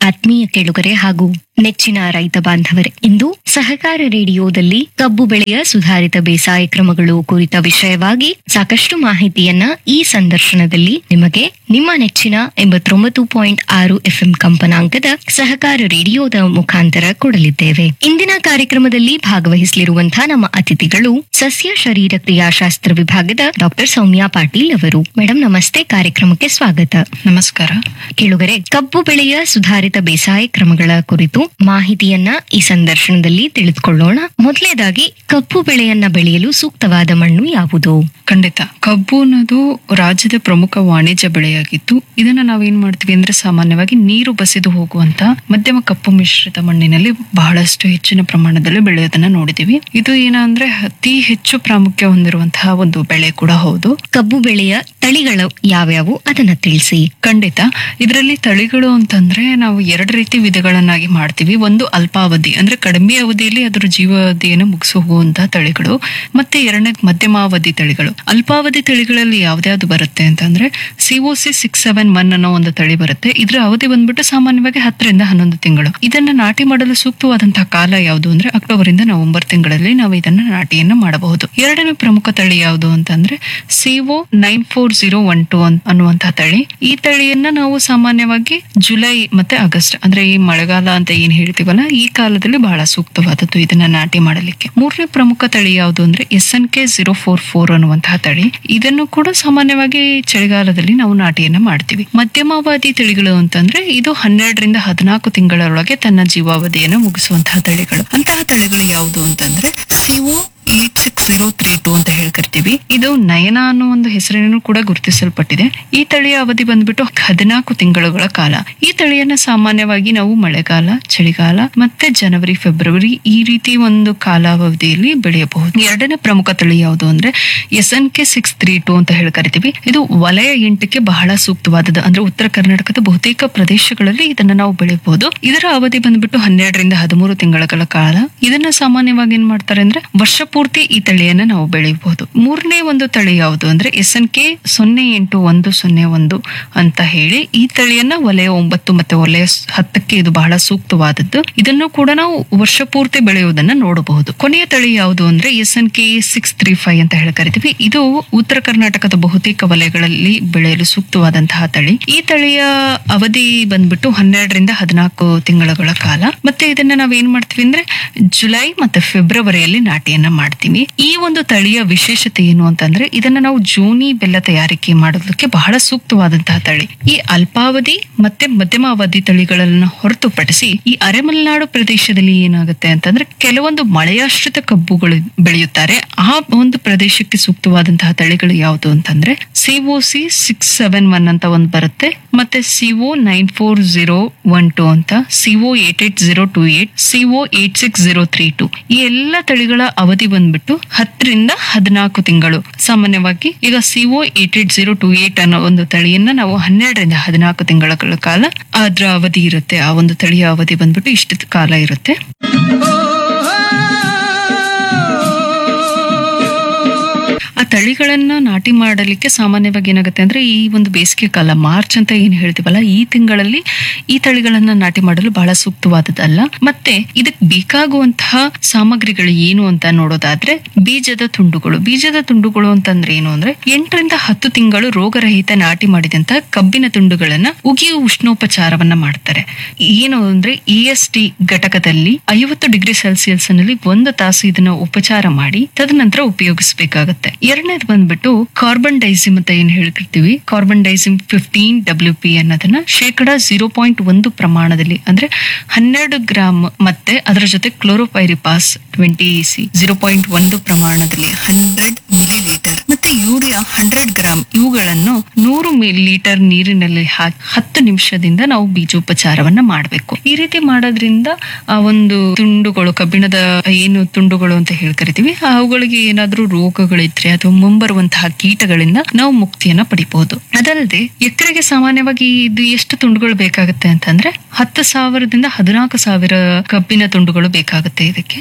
ಆತ್ಮೀಯ ಕೇಳುಗರೆ ಹಾಗೂ ನೆಚ್ಚಿನ ರೈತ ಬಾಂಧವರೇ ಇಂದು ಸಹಕಾರ ರೇಡಿಯೋದಲ್ಲಿ ಕಬ್ಬು ಬೆಳೆಯ ಸುಧಾರಿತ ಬೇಸಾಯ ಕ್ರಮಗಳು ಕುರಿತ ವಿಷಯವಾಗಿ ಸಾಕಷ್ಟು ಮಾಹಿತಿಯನ್ನ ಈ ಸಂದರ್ಶನದಲ್ಲಿ ನಿಮಗೆ ನಿಮ್ಮ ನೆಚ್ಚಿನ ಎಂಬತ್ತೊಂಬತ್ತು ಪಾಯಿಂಟ್ ಆರು ಎಫ್ಎಂ ಕಂಪನಾಂಕದ ಸಹಕಾರ ರೇಡಿಯೋದ ಮುಖಾಂತರ ಕೊಡಲಿದ್ದೇವೆ ಇಂದಿನ ಕಾರ್ಯಕ್ರಮದಲ್ಲಿ ಭಾಗವಹಿಸಲಿರುವಂತಹ ನಮ್ಮ ಅತಿಥಿಗಳು ಸಸ್ಯ ಶರೀರ ಕ್ರಿಯಾಶಾಸ್ತ್ರ ವಿಭಾಗದ ಡಾಕ್ಟರ್ ಸೌಮ್ಯಾ ಪಾಟೀಲ್ ಅವರು ಮೇಡಮ್ ನಮಸ್ತೆ ಕಾರ್ಯಕ್ರಮಕ್ಕೆ ಸ್ವಾಗತ ನಮಸ್ಕಾರ ಕೇಳುಗರೆ ಕಬ್ಬು ಬೆಳೆಯ ಸುಧಾರಿತ ಬೇಸಾಯ ಕ್ರಮಗಳ ಕುರಿತು ಮಾಹಿತಿಯನ್ನ ಈ ಸಂದರ್ಶನದಲ್ಲಿ ತಿಳಿದುಕೊಳ್ಳೋಣ ಮೊದಲನೇದಾಗಿ ಕಬ್ಬು ಬೆಳೆಯನ್ನ ಬೆಳೆಯಲು ಸೂಕ್ತವಾದ ಮಣ್ಣು ಯಾವುದು ಖಂಡಿತ ಕಬ್ಬು ಅನ್ನೋದು ರಾಜ್ಯದ ಪ್ರಮುಖ ವಾಣಿಜ್ಯ ಬೆಳೆಯಾಗಿದ್ದು ಇದನ್ನ ನಾವೇನ್ ಮಾಡ್ತೀವಿ ಅಂದ್ರೆ ಸಾಮಾನ್ಯವಾಗಿ ನೀರು ಬಸಿದು ಹೋಗುವಂತ ಮಧ್ಯಮ ಕಪ್ಪು ಮಿಶ್ರಿತ ಮಣ್ಣಿನಲ್ಲಿ ಬಹಳಷ್ಟು ಹೆಚ್ಚಿನ ಪ್ರಮಾಣದಲ್ಲಿ ಬೆಳೆಯೋದನ್ನ ನೋಡಿದೀವಿ ಇದು ಏನಂದ್ರೆ ಅತಿ ಹೆಚ್ಚು ಪ್ರಾಮುಖ್ಯ ಹೊಂದಿರುವಂತಹ ಒಂದು ಬೆಳೆ ಕೂಡ ಹೌದು ಕಬ್ಬು ಬೆಳೆಯ ತಳಿಗಳು ಯಾವ್ಯಾವು ಅದನ್ನ ತಿಳಿಸಿ ಖಂಡಿತ ಇದರಲ್ಲಿ ತಳಿಗಳು ಅಂತಂದ್ರೆ ನಾವು ಎರಡು ರೀತಿ ವಿಧಗಳನ್ನಾಗಿ ಮಾಡ್ತೀವಿ ಒಂದು ಅಲ್ಪಾವಧಿ ಅಂದ್ರೆ ಕಡಿಮೆ ಅವಧಿಯಲ್ಲಿ ಅದರ ಜೀವಾವಧಿಯನ್ನು ಮುಗಿಸಿ ಹೋಗುವಂತಹ ತಳಿಗಳು ಮತ್ತೆ ಎರಡನೇದು ಮಧ್ಯಮಾವಧಿ ತಳಿಗಳು ಅಲ್ಪಾವಧಿ ತಳಿಗಳಲ್ಲಿ ಯಾವ್ದ್ಯಾವ್ದು ಬರುತ್ತೆ ಅಂತಂದ್ರೆ ಸಿಒಸಿ ಸಿಕ್ಸ್ ಸೆವೆನ್ ಒನ್ ಅನ್ನೋ ಒಂದು ತಳಿ ಬರುತ್ತೆ ಇದ್ರ ಅವಧಿ ಬಂದ್ಬಿಟ್ಟು ಸಾಮಾನ್ಯವಾಗಿ ಹತ್ತರಿಂದ ಹನ್ನೊಂದು ತಿಂಗಳು ಇದನ್ನ ನಾಟಿ ಮಾಡಲು ಸೂಕ್ತವಾದಂತಹ ಕಾಲ ಯಾವುದು ಅಂದ್ರೆ ಅಕ್ಟೋಬರ್ ಇಂದ ನವೆಂಬರ್ ತಿಂಗಳಲ್ಲಿ ನಾವು ಇದನ್ನ ನಾಟಿಯನ್ನ ಮಾಡಬಹುದು ಎರಡನೇ ಪ್ರಮುಖ ತಳಿ ಯಾವುದು ಅಂತಂದ್ರೆ CO nine four zero one two ಅನ್ನುವಂತಹ ತಳಿ ಈ ತಳಿಯನ್ನ ನಾವು ಸಾಮಾನ್ಯವಾಗಿ ಜುಲೈ ಮತ್ತೆ ಆಗಸ್ಟ್ ಅಂದ್ರೆ ಈ ಮಳೆಗಾಲ ಅಂತ ಏನ್ ಹೇಳ್ತೀವಲ್ಲ ಈ ಕಾಲದಲ್ಲಿ ಬಹಳ ಸೂಕ್ತವಾದದ್ದು ಇದನ್ನ ನಾಟಿ ಮಾಡಲಿಕ್ಕೆ ಮೂರನೇ ಪ್ರಮುಖ ತಳಿ ಯಾವುದು ಅಂದ್ರೆ S N K zero four four ಅನ್ನುವಂತಹ ತಳಿ ಇದನ್ನು ಕೂಡ ಸಾಮಾನ್ಯವಾಗಿ ಚಳಿಗಾಲದಲ್ಲಿ ನಾವು ನಾಟಿಯನ್ನ ಮಾಡ್ತೀವಿ ಮಧ್ಯಮಾವಧಿ ತಳಿಗಳು ಅಂತಂದ್ರೆ ಇದು ಹನ್ನೆರಡರಿಂದ ಹದಿನಾಲ್ಕು ತಿಂಗಳೊಳಗೆ ತನ್ನ ಜೀವಾವಧಿಯನ್ನು ಮುಗಿಸುವಂತಹ ತಳಿಗಳು ಅಂತಹ ತಳಿಗಳು ಯಾವುದು ಅಂತಂದ್ರೆ CO eight six zero three two ಅಂತ ಹೇಳಿ ಕರಿತೀವಿ ಇದು ನಯನ ಅನ್ನೋ ಒಂದು ಹೆಸರಿನೂ ಕೂಡ ಗುರುತಿಸಲ್ಪಟ್ಟಿದೆ ಈ ತಳಿಯ ಅವಧಿ ಬಂದ್ಬಿಟ್ಟು ಹದಿನಾಲ್ಕು ತಿಂಗಳುಗಳ ಕಾಲ ಈ ತಳಿಯನ್ನ ಸಾಮಾನ್ಯವಾಗಿ ನಾವು ಮಳೆಗಾಲ ಚಳಿಗಾಲ ಮತ್ತೆ ಜನವರಿ ಫೆಬ್ರವರಿ ಈ ರೀತಿ ಒಂದು ಕಾಲಾವಧಿಯಲ್ಲಿ ಬೆಳೆಯಬಹುದು ಎರಡನೇ ಪ್ರಮುಖ ತಳಿ ಯಾವುದು ಅಂದ್ರೆ S N K six three two ಅಂತ ಹೇಳಿ ಕರಿತೀವಿ ಇದು ವಲಯ ಎಂಟಕ್ಕೆ ಬಹಳ ಸೂಕ್ತವಾದದ್ದು ಅಂದ್ರೆ ಉತ್ತರ ಕರ್ನಾಟಕದ ಬಹುತೇಕ ಪ್ರದೇಶಗಳಲ್ಲಿ ಇದನ್ನ ನಾವು ಬೆಳೆಯಬಹುದು ಇದರ ಅವಧಿ ಬಂದ್ಬಿಟ್ಟು ಹನ್ನೆರಡರಿಂದ ಹದಿಮೂರು ತಿಂಗಳ ಕಾಲ ಇದನ್ನ ಸಾಮಾನ್ಯವಾಗಿ ಏನ್ ಮಾಡ್ತಾರೆ ಅಂದ್ರೆ ವರ್ಷ ಪೂರ್ತಿ ಈ ತಳಿಯನ್ನ ನಾವು ಬೆಳೆಯಬಹುದು ಮೂರನೇ ಒಂದು ತಳಿ ಯಾವುದು ಅಂದ್ರೆ ಎಸ್ ಎನ್ ಕೆ ಸೊನ್ನೆ ಎಂಟು ಒಂದು ಸೊನ್ನೆ ಒಂದು ಅಂತ ಹೇಳಿ ಈ ತಳಿಯನ್ನ ವಲಯ ಒಂಬತ್ತು ಮತ್ತೆ ವಲಯ ಸ್- ಹತ್ತಕ್ಕೆ ಇದು ಬಹಳ ಸೂಕ್ತವಾದದ್ದು ಇದನ್ನು ಕೂಡ ನಾವು ವರ್ಷ ಪೂರ್ತಿ ಬೆಳೆಯುವುದನ್ನ ನೋಡಬಹುದು ಕೊನೆಯ ತಳಿ ಯಾವುದು ಅಂದ್ರೆ S N K six three five ಅಂತ ಹೇಳಿ ಕರಿತೀವಿ ಇದು ಉತ್ತರ ಕರ್ನಾಟಕದ ಬಹುತೇಕ ವಲಯಗಳಲ್ಲಿ ಬೆಳೆಯಲು ಸೂಕ್ತವಾದಂತಹ ತಳಿ ಈ ತಳಿಯ ಅವಧಿ ಬಂದ್ಬಿಟ್ಟು ಹನ್ನೆರಡರಿಂದ ಹದಿನಾಲ್ಕು ತಿಂಗಳ ಕಾಲ ಮತ್ತೆ ಇದನ್ನ ನಾವ್ ಏನ್ ಮಾಡ್ತೀವಿ ಅಂದ್ರೆ ಜುಲೈ ಮತ್ತೆ ಫೆಬ್ರವರಿಯಲ್ಲಿ ನಾಟಿಯನ್ನ ಮಾಡ್ತೀವಿ ಈ ಒಂದು ತಳಿಯ ವಿಶೇಷತೆ ಏನು ಅಂತಂದ್ರೆ ಇದನ್ನ ನಾವು ಜೋನಿ ಬೆಲ್ಲ ತಯಾರಿಕೆ ಮಾಡೋದಕ್ಕೆ ಬಹಳ ಸೂಕ್ತವಾದಂತಹ ತಳಿ ಈ ಅಲ್ಪಾವಧಿ ಮತ್ತೆ ಮಧ್ಯಮ ಅವಧಿ ತಳಿಗಳನ್ನ ಹೊರತುಪಡಿಸಿ ಈ ಅರೆಮಲೆನಾಡು ಪ್ರದೇಶದಲ್ಲಿ ಏನಾಗುತ್ತೆ ಅಂತಂದ್ರೆ ಕೆಲವೊಂದು ಮಳೆಯಾಶ್ರಿತ ಕಬ್ಬುಗಳು ಬೆಳೆಯುತ್ತಾರೆ ಆ ಒಂದು ಪ್ರದೇಶಕ್ಕೆ ಸೂಕ್ತವಾದಂತಹ ತಳಿಗಳು ಯಾವುದು ಅಂತಂದ್ರೆ ಸಿಒಸಿ ಸಿಕ್ಸ್ ಸೆವೆನ್ ಒನ್ ಅಂತ ಒಂದು ಬರುತ್ತೆ ಮತ್ತೆ CO nine four zero one two ಅಂತ CO eight eight zero two eight CO eight six zero three two ಈ ಎಲ್ಲ ತಳಿಗಳ ಅವಧಿ ಬಂದ್ಬಿಟ್ಟು ಹತ್ತರಿಂದ ಹದಿನಾಲ್ಕು ತಿಂಗಳು ಸಾಮಾನ್ಯವಾಗಿ ಈಗ CO eight eight zero two eight ಅನ್ನೋ ಒಂದು ತಳಿಯನ್ನ ನಾವು ಹನ್ನೆರಡರಿಂದ ಹದಿನಾಲ್ಕು ತಿಂಗಳ ಕಾಲ ಅದ್ರ ಅವಧಿ ಇರುತ್ತೆ ಆ ಒಂದು ತಳಿಯ ಅವಧಿ ಬಂದ್ಬಿಟ್ಟು ಇಷ್ಟು ಕಾಲ ಇರುತ್ತೆ ಆ ತಳಿಗಳನ್ನ ನಾಟಿ ಮಾಡಲಿಕ್ಕೆ ಸಾಮಾನ್ಯವಾಗಿ ಏನಾಗುತ್ತೆ ಅಂದ್ರೆ ಈ ಒಂದು ಬೇಸಿಗೆ ಕಾಲ ಮಾರ್ಚ್ ಅಂತ ಏನ್ ಹೇಳ್ತೀವಲ್ಲ ಈ ತಿಂಗಳಲ್ಲಿ ಈ ತಳಿಗಳನ್ನ ನಾಟಿ ಮಾಡಲು ಬಹಳ ಸೂಕ್ತವಾದದ್ದಲ್ಲ ಮತ್ತೆ ಇದಕ್ಕೆ ಬೇಕಾಗುವಂತಹ ಸಾಮಗ್ರಿಗಳು ಏನು ಅಂತ ನೋಡೋದಾದ್ರೆ ಬೀಜದ ತುಂಡುಗಳು ಬೀಜದ ತುಂಡುಗಳು ಅಂತಂದ್ರೆ ಏನು ಅಂದ್ರೆ ಎಂಟರಿಂದ ಹತ್ತು ತಿಂಗಳು ರೋಗರಹಿತ ನಾಟಿ ಮಾಡಿದಂತ ಕಬ್ಬಿನ ತುಂಡುಗಳನ್ನ ಉಗಿಯು ಉಷ್ಣೋಪಚಾರವನ್ನ ಮಾಡ್ತಾರೆ ಏನು ಅಂದ್ರೆ ಇ ಎಸ್ ಟಿ ಘಟಕದಲ್ಲಿ ಐವತ್ತು ಡಿಗ್ರಿ ಸೆಲ್ಸಿಯಸ್ ನಲ್ಲಿ ಒಂದು ತಾಸು ಇದನ್ನ ಉಪಚಾರ ಮಾಡಿ ತದನಂತರ ಉಪಯೋಗಿಸಬೇಕಾಗತ್ತೆ ಎರಡನೇದು ಬಂದ್ಬಿಟ್ಟು ಕಾರ್ಬನ್ ಡೈಸಿಮ್ ಅಂತ ಏನ್ ಹೇಳ್ತಿರ್ತೀವಿ carbendazim fifteen W P ಅನ್ನೋದನ್ನ ಶೇಕಡ ಜೀರೋ ಪಾಯಿಂಟ್ ಒಂದು ಪ್ರಮಾಣದಲ್ಲಿ ಅಂದ್ರೆ ಹನ್ನೆರಡು ಗ್ರಾಮ್ ಮತ್ತೆ ಅದರ ಜೊತೆ chlorpyrifos twenty C zero point ಒಂದು ಪ್ರಮಾಣದಲ್ಲಿ ಹಂಡ್ರೆಡ್ ಮಿಲಿ ಲೀಟರ್ ಮತ್ತೆ ಯೂರಿಯಾ ಹಂಡ್ರೆಡ್ ಗ್ರಾಮ್ ಇವುಗಳನ್ನು ನೂರು ಮಿಲಿ ಲೀಟರ್ ನೀರಿನಲ್ಲಿ ಹಾಕಿ ಹತ್ತು ನಿಮಿಷದಿಂದ ನಾವು ಬೀಜೋಪಚಾರವನ್ನ ಮಾಡಬೇಕು ಈ ರೀತಿ ಮಾಡೋದ್ರಿಂದ ಆ ಒಂದು ತುಂಡುಗಳು ಕಬ್ಬಿಣದ ಏನು ತುಂಡುಗಳು ಅಂತ ಹೇಳಿ ಕರಿತೀವಿ ಅವುಗಳಿಗೆ ಏನಾದ್ರೂ ರೋಗಗಳಿದ್ರೆ ಅಥವಾ ಮುಂಬರುವಂತಹ ಕೀಟಗಳಿಂದ ನಾವು ಮುಕ್ತಿಯನ್ನ ಪಡಿಬಹುದು ಅದಲ್ಲದೆ ಎಕರೆಗೆ ಸಾಮಾನ್ಯವಾಗಿ ಇದು ಎಷ್ಟು ತುಂಡುಗಳು ಬೇಕಾಗುತ್ತೆ ಅಂತಂದ್ರೆ ಹತ್ತು ಸಾವಿರದಿಂದ ಹದಿನಾಲ್ಕು ಸಾವಿರ ಕಬ್ಬಿನ ತುಂಡುಗಳು ಬೇಕಾಗುತ್ತೆ ಇದಕ್ಕೆ ನಾವು ಈ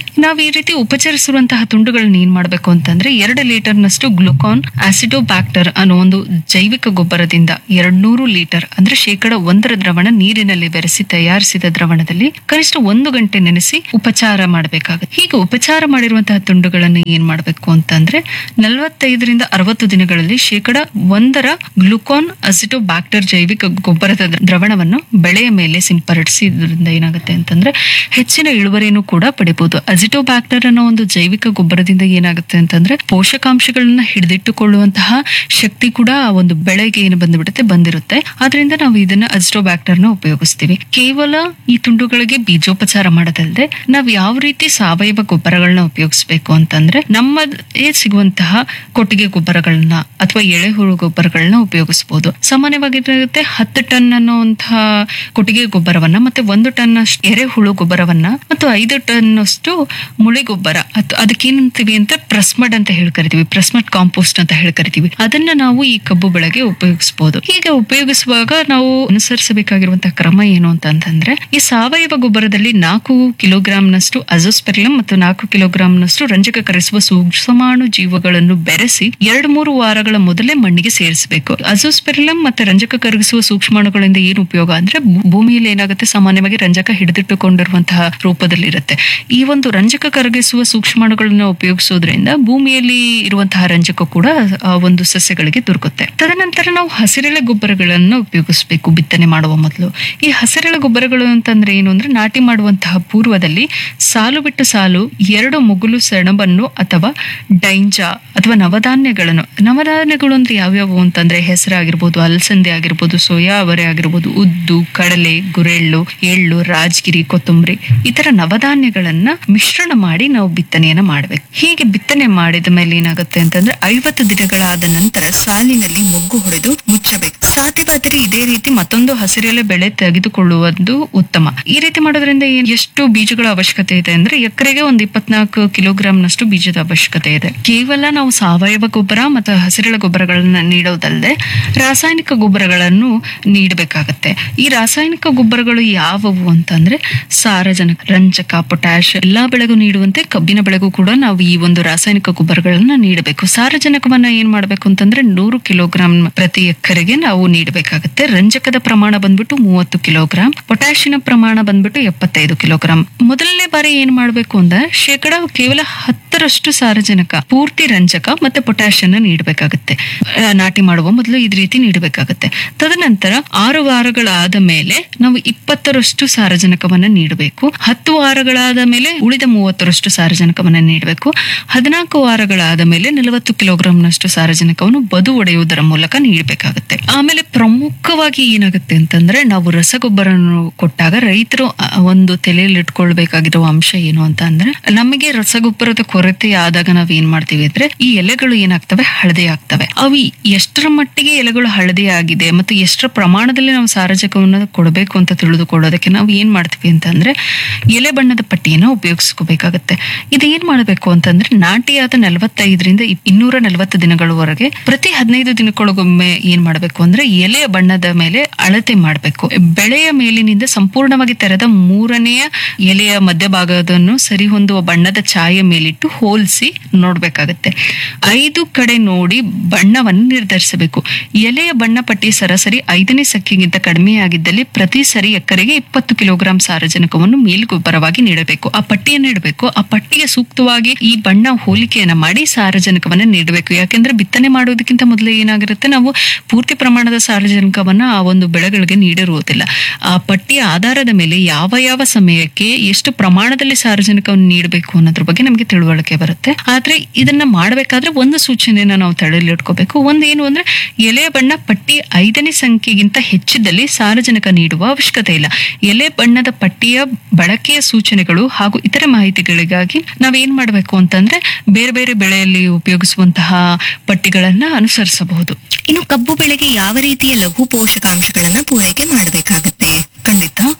ರೀತಿ ಉಪಚರಿಸಿರುವಂತಹ ತುಂಡುಗಳನ್ನ ಏನ್ ಮಾಡ್ಬೇಕು ಅಂತಂದ್ರೆ ಎರಡು ಲೀಟರ್ನಷ್ಟು ಗ್ಲುಕಾನ್ ಆಸಿಡೋಬ್ಯಾಕ್ಟರ್ ಅನ್ನೋ ಒಂದು ಜೈವಿಕ ಗೊಬ್ಬರದಿಂದ ಎರಡ್ನೂರು ಲೀಟರ್ ಅಂದ್ರೆ ಶೇಕಡ ಒಂದರ ದ್ರವಣ ನೀರಿನಲ್ಲಿ ಬೆರೆಸಿ ತಯಾರಿಸಿದ ದ್ರವಣದಲ್ಲಿ ಕನಿಷ್ಠ ಒಂದು ಗಂಟೆ ನೆನೆಸಿ ಉಪಚಾರ ಮಾಡಬೇಕಾಗುತ್ತೆ ಹೀಗೆ ಉಪಚಾರ ಮಾಡಿರುವಂತಹ ತುಂಡುಗಳನ್ನು ಏನ್ ಮಾಡಬೇಕು ಅಂತಂದ್ರೆ ನಲವತ್ತೈದರಿಂದ ಅರವತ್ತು ದಿನಗಳಲ್ಲಿ ಶೇಕಡ ಒಂದರ ಗ್ಲುಕಾನ್ ಅಸಿಟೋಬ್ಯಾಕ್ಟರ್ ಜೈವಿಕ ಗೊಬ್ಬರದ ದ್ರವಣವನ್ನು ಬೆಳೆಯ ಮೇಲೆ ಸಿಂಪಡಿಸಿದ್ರಿಂದ ಏನಾಗುತ್ತೆ ಅಂತಂದ್ರೆ ಹೆಚ್ಚಿನ ಇಳುವರಿಯನ್ನು ಕೂಡ ಪಡಿಬಹುದು ಅಜಿಟೋಬ್ಯಾಕ್ಟರ್ ಅನ್ನೋ ಒಂದು ಜೈವಿಕ ಗೊಬ್ಬರದಿಂದ ಏನಾಗುತ್ತೆ ಅಂತಂದ್ರೆ ಪೋಷಕಾಂಶಗಳನ್ನ ಹಿಡಿದಿಟ್ಟುಕೊಳ್ಳುವಂತಹ ಶಕ್ತಿ ಕೂಡ ಆ ಒಂದು ಬೆಳೆಗೆ ಏನು ಬಂದ್ಬಿಡುತ್ತೆ ಬಂದಿರುತ್ತೆ ಆದ್ರಿಂದ ನಾವು ಇದನ್ನ ಅಜಿಟೋಬ್ಯಾಕ್ಟರ್ ನ ಉಪಯೋಗಿಸ್ತೀವಿ ಕೇವಲ ಈ ತುಂಡುಗಳಿಗೆ ಬೀಜೋಪಚಾರ ಮಾಡೋದಲ್ಲದೆ ನಾವು ಯಾವ ರೀತಿ ಸಾವಯವ ಗೊಬ್ಬರಗಳನ್ನ ಉಪಯೋಗಿಸ್ಬೇಕು ಅಂತಂದ್ರೆ ನಮ್ಮದೇ ಸಿಗುವಂತಹ ಕೊಟ್ಟಿಗೆ ಗೊಬ್ಬರಗಳನ್ನ ಅಥವಾ ಎಳೆಹುಳು ಗೊಬ್ಬರಗಳನ್ನ ಉಪಯೋಗಿಸಬಹುದು ಸಾಮಾನ್ಯವಾಗಿ ಏನಾಗುತ್ತೆ ಹತ್ತು ಟನ್ ಅನ್ನುವಂತಹ ಕೊಟ್ಟಿಗೆ ಗೊಬ್ಬರವನ್ನ ಮತ್ತೆ ಒಂದು ಟನ್ ಅಷ್ಟು ಎರೆಹುಳು ಗೊಬ್ಬರವನ್ನ ಮತ್ತು ಐದು ಟನ್ ಅಷ್ಟು ಮುಳಿ ಗೊಬ್ಬರ ಅಥವಾ ಅದಕ್ಕೇನಂತೀವಿ ಅಂತ ಪ್ರೆಸ್ಮಡ್ ಅಂತ ಹೇಳಿ ಕರಿತೀವಿ ಪ್ರೆಸ್ಮಡ್ ಕಾಂಪೋಸ್ಟ್ ಅಂತ ಹೇಳಿ ಕರಿತೀವಿ ಅದನ್ನ ನಾವು ಈ ಕಬ್ಬು ಬೆಳೆಗೆ ಉಪಯೋಗಿಸಬಹುದು ಹೀಗೆ ಉಪಯೋಗಿಸುವಾಗ ನಾವು ಅನುಸರಿಸಬೇಕಾಗಿರುವಂತಹ ಕ್ರಮ ಏನು ಅಂತ ಅಂತಂದ್ರೆ ಈ ಸಾವಯವ ಗೊಬ್ಬರದಲ್ಲಿ ನಾಲ್ಕು ಕಿಲೋಗ್ರಾಂನಷ್ಟು ಅಜೋಸ್ಪೆರಿಲಂ ಮತ್ತು ನಾಲ್ಕು ಕಿಲೋಗ್ರಾಂನಷ್ಟು ರಂಜಕ ಕರೆಸುವ ಸೂಕ್ಷ್ಮಾಣು ಜೀವಗಳನ್ನು ಬೆರೆಸಿ ಎರಡು ಮೂರು ವಾರಗಳ ಮೊದಲೇ ಮಣ್ಣಿಗೆ ಸೇರಿಸಬೇಕು ಅಜೋಸ್ಪೆರಿಲಂ ಮತ್ತೆ ರಂಜಕ ಕರಗಿಸುವ ಸೂಕ್ಷ್ಮಾಣುಗಳಿಂದ ಏನು ಉಪಯೋಗ ಅಂದ್ರೆ ಭೂ- ಭೂಮಿಯಲ್ಲಿ ಏನಾಗುತ್ತೆ ಸಾಮಾನ್ಯವಾಗಿ ರಂಜಕ ಹಿಡಿದಿಟ್ಟುಕೊಂಡಿರುವಂತಹ ರೂಪದಲ್ಲಿರುತ್ತೆ ಈ ಒಂದು ರಂಜಕ ಕರಗಿಸುವ ಸೂಕ್ಷ್ಮಾಣುಗಳನ್ನ ಉಪಯೋಗಿಸೋದ್ರಿಂದ ಭೂಮಿಯಲ್ಲಿ ಇರುವಂತಹ ರಂಜಕ ಕೂಡ ಆ ಒಂದು ಸಸ್ಯಗಳಿಗೆ ದೊರಕುತ್ತೆ ತದನಂತರ ನಾವು ಹಸಿರೆಳೆ ಗೊಬ್ಬರಗಳನ್ನ ಉಪಯೋಗಿಸಬೇಕು ಬಿತ್ತನೆ ಮಾಡುವ ಮೊದಲು ಈ ಹಸಿರೆಳೆ ಗೊಬ್ಬರಗಳು ಅಂತಂದ್ರೆ ಏನು ಅಂದ್ರೆ ನಾಟಿ ಮಾಡುವಂತಹ ಪೂರ್ವದಲ್ಲಿ ಸಾಲು ಬಿಟ್ಟು ಸಾಲು ಎರಡು ಮುಗುಲು ಸೆಣಬನ್ನು ಅಥವಾ ಡೈಂಜ ಅಥವಾ ನವಧಾನ್ಯಗಳನ್ನು ನವಧಾನ್ಯಗಳು ಅಂದ್ರೆ ಯಾವ್ಯಾವು ಅಂತಂದ್ರೆ ಹೆಸರಾಗಿರ್ಬೋದು ಅಲಸಂದೆ ಆಗಿರ್ಬೋದು ಸೋಯಾ ಅವರೆ ಆಗಿರ್ಬೋದು ಉದ್ದು ಕಡಲೆ ಗುರೆಳ್ಳು ಎಳ್ಳು ರಾಜಗಿರಿ ಕೊತ್ತಂಬರಿ ಈ ತರ ನವಧಾನ್ಯಗಳನ್ನ ಮಿಶ್ರಣ ಮಾಡಿ ನಾವು ಬಿತ್ತನೆಯನ್ನ ಮಾಡ್ಬೇಕು ಹೀಗೆ ಬಿತ್ತನೆ ಮಾಡಿದ ಮೇಲೆ ಏನಾಗುತ್ತೆ ಅಂತಂದ್ರೆ ಐವತ್ತು ದಿನಗಳಾದ ನಂತರ ಸಾಲಿನಲ್ಲಿ ಮೊಗ್ಗು ಹೊಡೆದು ಮುಚ್ಚಬೇಕು ಸಾಧ್ಯವಾದರೆ ಇದೇ ರೀತಿ ಮತ್ತೊಂದು ಹಸಿರೆಲೆ ಬೆಳೆ ತೆಗೆದುಕೊಳ್ಳುವುದು ಉತ್ತಮ ಈ ರೀತಿ ಮಾಡೋದ್ರಿಂದ ಏನ್- ಎಷ್ಟು ಬೀಜಗಳ ಅವಶ್ಯಕತೆ ಇದೆ ಅಂದ್ರೆ ಎಕರೆಗೆ ಒಂದು ಇಪ್ಪತ್ನಾಲ್ಕು ಕಿಲೋಗ್ರಾಂನಷ್ಟು ಬೀಜದ ಅವಶ್ಯಕತೆ ಇದೆ ಕೇವಲ ನಾವು ಸಾವಯವ ಗೊಬ್ಬರ ಮತ್ತು ಹಸಿರೆಳೆ ಗೊಬ್ಬರಗಳನ್ನ ನೀಡೋದಲ್ಲದೆ ರಾಸಾಯನಿಕ ಗೊಬ್ಬರಗಳನ್ನು ನೀಡಬೇಕಾಗತ್ತೆ ಈ ರಾಸಾಯನಿಕ ಗೊಬ್ಬರಗಳು ಯಾವುವು ಅಂತಂದ್ರೆ ಸಾರಜನಕ ರಂಜಕ ಪೊಟ್ಯಾಶ್ ಎಲ್ಲಾ ಬೆಳೆಗೂ ನೀಡುವಂತೆ ಕಬ್ಬಿನ ಬೆಳೆಗೂ ಕೂಡ ನಾವು ಈ ಒಂದು ರಾಸಾಯನಿಕ ಗೊಬ್ಬರಗಳನ್ನ ನೀಡಬೇಕು ಸಾರಜನಕವನ್ನ ಏನ್ ಮಾಡ್ಬೇಕು ಅಂತಂದ್ರೆ ನೂರು ಕಿಲೋಗ್ರಾಂ ಪ್ರತಿ ಎಕರೆಗೆ ನಾವು ನೀಡಬೇಕಾಗುತ್ತೆ ರಂಜಕದ ಪ್ರಮಾಣ ಬಂದ್ಬಿಟ್ಟು ಮೂವತ್ತು ಕಿಲೋಗ್ರಾಂ ಪೊಟ್ಯಾಶಿನ ಪ್ರಮಾಣ ಬಂದ್ಬಿಟ್ಟು ಎಪ್ಪತ್ತೈದು ಕಿಲೋಗ್ರಾಂ ಮೊದಲನೇ ಬಾರಿ ಏನ್ ಮಾಡ್ಬೇಕು ಅಂದ್ರೆ ಶೇಕಡ ಕೇವಲ ಹತ್ತರಷ್ಟು ಸಾರಜನಕ ಪೂರ್ತಿ ರಂಜಕ ಮತ್ತೆ ಪೊಟ್ಯಾಶ್ ಅನ್ನ ನೀಡಬೇಕಾಗುತ್ತೆ ಆ, ನಾಟಿ ಮಾಡುವ ಮೊದಲು ಇದ್ ರೀತಿ ನೀಡಬೇಕಾಗುತ್ತೆ ತದನಂತರ ಆರು ವಾರಗಳಾದ ಮೇಲೆ ನಾವು ಇಪ್ಪತ್ತರಷ್ಟು ಸಾರಜನಕವನ್ನ ನೀಡಬೇಕು ಹತ್ತು ವಾರಗಳಾದ ಮೇಲೆ ಉಳಿದ ಮೂವತ್ತರಷ್ಟು ಸಾರಜನಕವನ್ನ ನೀಡಬೇಕು ಹದಿನಾಲ್ಕು ವಾರಗಳಾದ ಮೇಲೆ ನಲವತ್ತು ಕಿಲೋಗ್ರಾಂನಷ್ಟು ಸಾರಜನಕವನ್ನು ಬದು ಒಡೆಯುವುದರ ಮೂಲಕ ನೀಡಬೇಕಾಗುತ್ತೆ ಆಮೇಲೆ ಪ್ರಮುಖವಾಗಿ ಏನಾಗುತ್ತೆ ಅಂತಂದ್ರೆ ನಾವು ರಸಗೊಬ್ಬರ ಕೊಟ್ಟಾಗ ರೈತರು ಆ, ಒಂದು ತಲೆಯಲ್ಲಿ ಇಟ್ಕೊಳ್ಬೇಕಾಗಿರುವ ಅಂಶ ಏನು ಅಂತ ಅಂದ್ರೆ ನಮಗೆ ರಸಗೊಬ್ಬರದ ಕೊರತೆ ಆದಾಗ ನಾವ್ ಏನ್ ಮಾಡ್ತೀವಿ ಅಂದ್ರೆ ಈ ಎಲೆಗಳು ಏನಾಗ್ತವೆ ಹಳದಿ ಆಗ್ತವೆ ಅವು ಎಷ್ಟರ ಮಟ್ಟಿಗೆ ಎಲೆಗಳು ಹಳದಿ ಆಗಿದೆ ಮತ್ತು ಎಷ್ಟರ ಪ್ರಮಾಣದಲ್ಲಿ ನಾವು ಸಾರಜಕವನ್ನು ಕೊಡಬೇಕು ಅಂತ ತಿಳಿದುಕೊಳ್ಳೋದಕ್ಕೆ ನಾವು ಏನ್ ಮಾಡ್ತೀವಿ ಅಂತಂದ್ರೆ ಎಲೆ ಬಣ್ಣದ ಪಟ್ಟಿಯನ್ನ ಉಪಯೋಗಿಸ್ಕೋಬೇಕಾಗತ್ತೆ ಇದು ಏನ್ ಮಾಡಬೇಕು ಅಂತಂದ್ರೆ ನಾಟಿಯಾದ ನಲವತ್ತೈದರಿಂದ ಇನ್ನೂರ ನಲವತ್ತು ದಿನಗಳವರೆಗೆ ಪ್ರತಿ ಹದಿನೈದು ದಿನಕ್ಕೊಳಗೊಮ್ಮೆ ಏನ್ ಮಾಡಬೇಕು ಅಂದ್ರೆ ಎಲೆಯ ಬಣ್ಣದ ಮೇಲೆ ಅಳತೆ ಮಾಡಬೇಕು ಬೆಳೆಯ ಮೇಲಿನಿಂದ ಸಂಪೂರ್ಣವಾಗಿ ತೆರೆದ ಮೂರನೆಯ ಎಲೆಯ ಮಧ್ಯಭಾಗದನ್ನು ಸರಿ ಹೊಂದುವ ಬಣ್ಣದ ಛಾಯೆ ಮೇಲಿಟ್ಟು ಹೋಲಿಸಿ ನೋಡ್ಬೇಕಾಗತ್ತೆ ಐದು ಕಡೆ ನೋಡಿ ಬಣ್ಣವನ್ನು ನಿರ್ಧರಿಸಬೇಕು ಎಲೆಯ ಬಣ್ಣ ಪಟ್ಟಿ ಸರಾಸರಿ ಐದನೇ ಸಕ್ಕಿಗಿಂತ ಕಡಿಮೆಯಾಗಿದ್ದಲ್ಲಿ ಪ್ರತಿ ಸರಿ ಎಕರೆಗೆ ಇಪ್ಪತ್ತು ಕಿಲೋಗ್ರಾಂ ಸಾರಜನಕವನ್ನು ಮೇಲ್ಗೊಬ್ಬರವಾಗಿ ನೀಡಬೇಕು ಆ ಪಟ್ಟಿಯನ್ನು ಇಡಬೇಕು ಆ ಪಟ್ಟಿಗೆ ಸೂಕ್ತವಾಗಿ ಈ ಬಣ್ಣ ಹೋಲಿಕೆಯನ್ನ ಮಾಡಿ ಸಾರಜನಕವನ್ನ ನೀಡಬೇಕು ಯಾಕೆಂದ್ರೆ ಬಿತ್ತನೆ ಮಾಡೋದಕ್ಕಿಂತ ಮೊದಲು ಏನಾಗಿರುತ್ತೆ ನಾವು ಪೂರ್ತಿ ಪ್ರಮಾಣದ ಸಾರಜನಕವನ್ನ ಆ ಒಂದು ಬೆಳೆಗಳಿಗೆ ನೀಡಿರುವುದಿಲ್ಲ ಆ ಪಟ್ಟಿಯ ಆಧಾರದ ಮೇಲೆ ಯಾವ ಯಾವ ಸಮಯಕ್ಕೆ ಎಷ್ಟು ಪ್ರಮಾಣದಲ್ಲಿ ಸಾರಜನಕವನ್ನು ನೀಡಬೇಕು ಅನ್ನೋದ್ರ ಬಗ್ಗೆ ನಮಗೆ ತಿಳುವಳಿಕೆ ಬರುತ್ತೆ ಆದ್ರೆ ಇದನ್ನ ಮಾಡಬೇಕಾದ್ರೆ ಒಂದು ಸೂಚನೆಯನ್ನ ನಾವು ತಡೆಯಲ್ಲಿ ಇಟ್ಕೋಬೇಕು ಒಂದೇನು ಅಂದ್ರೆ ಎಲೆಯ ಬಣ್ಣ ಪಟ್ಟಿ ಐದನೇ ಸಂಖ್ಯೆಗಿಂತ ಹೆಚ್ಚಿದ್ದಲ್ಲಿ ಸಾರಜನಕ ನೀಡುವ ಅವಶ್ಯಕತೆ ಇಲ್ಲ ಎಲೆ ಬಣ್ಣದ ಪಟ್ಟಿಯ ಬಳಕೆಯ ಸೂಚನೆಗಳು ಹಾಗೂ ಇತರೆ ಮಾಹಿತಿಗಳಿಗಾಗಿ ನಾವೇನ್ ಮಾಡಬೇಕು ಅಂತಂದ್ರೆ ಬೇರೆ ಬೇರೆ ಬೆಳೆಯಲ್ಲಿ ಉಪಯೋಗಿಸುವಂತಹ ಪಟ್ಟಿಗಳನ್ನ ಅನುಸರಿಸಬಹುದು ಇನ್ನು ಕಬ್ಬು ಬೆಳೆಗೆ ಯಾವ ರೀತಿಯ ಲಘು ಪೋಷಕಾಂಶಗಳನ್ನ ಪೂರೈಕೆ ಮಾಡಬೇಕಾಗುತ್ತೆ ಖಂಡಿತ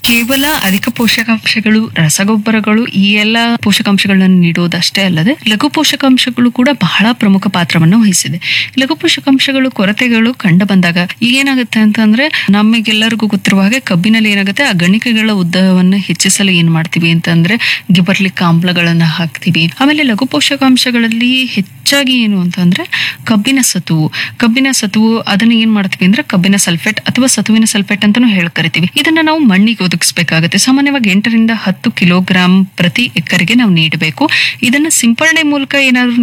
ಕೇವಲ ಅಧಿಕ ಪೋಷಕಾಂಶಗಳು ರಸಗೊಬ್ಬರಗಳು ಈ ಎಲ್ಲ ಪೋಷಕಾಂಶಗಳನ್ನು ನೀಡುವುದಷ್ಟೇ ಅಲ್ಲದೆ ಲಘು ಪೋಷಕಾಂಶಗಳು ಕೂಡ ಬಹಳ ಪ್ರಮುಖ ಪಾತ್ರವನ್ನು ವಹಿಸಿದೆ ಲಘು ಪೋಷಕಾಂಶಗಳು ಕೊರತೆಗಳು ಕಂಡು ಬಂದಾಗ ಈಗ ಏನಾಗುತ್ತೆ ಅಂತಂದ್ರೆ ನಮಗೆಲ್ಲರಿಗೂ ಗೊತ್ತಿರುವ ಹಾಗೆ ಕಬ್ಬಿನಲ್ಲಿ ಏನಾಗುತ್ತೆ ಆ ಗಣಿಕೆಗಳ ಉದ್ದವನ್ನು ಹೆಚ್ಚಿಸಲು ಏನ್ ಮಾಡ್ತೀವಿ ಅಂತಂದ್ರೆ ಗಿಬರ್ಲಿಕ್ ಆಮ್ಲಗಳನ್ನ ಹಾಕ್ತಿವಿ ಆಮೇಲೆ ಲಘು ಪೋಷಕಾಂಶಗಳಲ್ಲಿ ಹೆಚ್ಚಾಗಿ ಏನು ಅಂತಂದ್ರೆ ಕಬ್ಬಿನ ಸತುವು ಕಬ್ಬಿನ ಸತುವು ಅದನ್ನ ಏನ್ ಮಾಡ್ತೀವಿ ಅಂದ್ರೆ ಕಬ್ಬಿನ ಸಲ್ಫೇಟ್ ಅಥವಾ ಸತುವಿನ ಸಲ್ಫೇಟ್ ಅಂತಾನು ಹೇಳಿ ಕರಿತೀವಿ ಇದನ್ನ ನಾವು ಮಣ್ಣಿಗೆ ಒದಗಿಸಬೇಕಾಗುತ್ತೆ ಸಾಮಾನ್ಯವಾಗಿ ಎಂಟರಿಂದ ಹತ್ತು ಕಿಲೋಗ್ರಾಂ ಪ್ರತಿ ಎಕರೆಗೆ ನಾವು ನೀಡಬೇಕು ಇದನ್ನ ಸಿಂಪರಣೆ ಮೂಲಕ ಏನಾದ್ರು